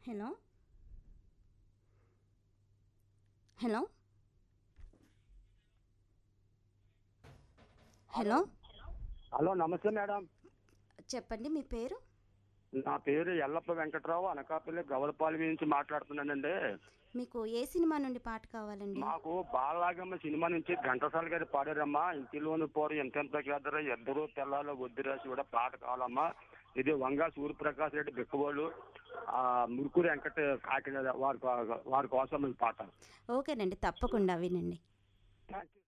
hello hello hello hello నమస్తే madam చెప్పండి మీ పేరు నా పేరు ఎల్లప్ప వెంకట్రావు అనకాపల్లి గవలపాలెం నుంచి మాట్లాడుతున్నానండి మీకు ఏ సినిమా నుండి పాట కావాలండి మాకు బాలలాగమ్మ సినిమా నుంచి ఘంటసాల గారు పాడారమ్మా ఇంటిలోని పోరు ఎంతెంత గెదర ఎద్దరు తెల్లాలో వద్దురాసి కూడా పాట కావాలమ్మా ఇది వంగా సూర్యప్రకాష్ రెడ్డి బిక్కబోళ్ళు ఆ మురుకూరు వెంకట కాకినాడ వారి కో- వారి కోసం ఈ పాట ఓకేనండి తప్పకుండా వినండి థ్యాంక్ యూ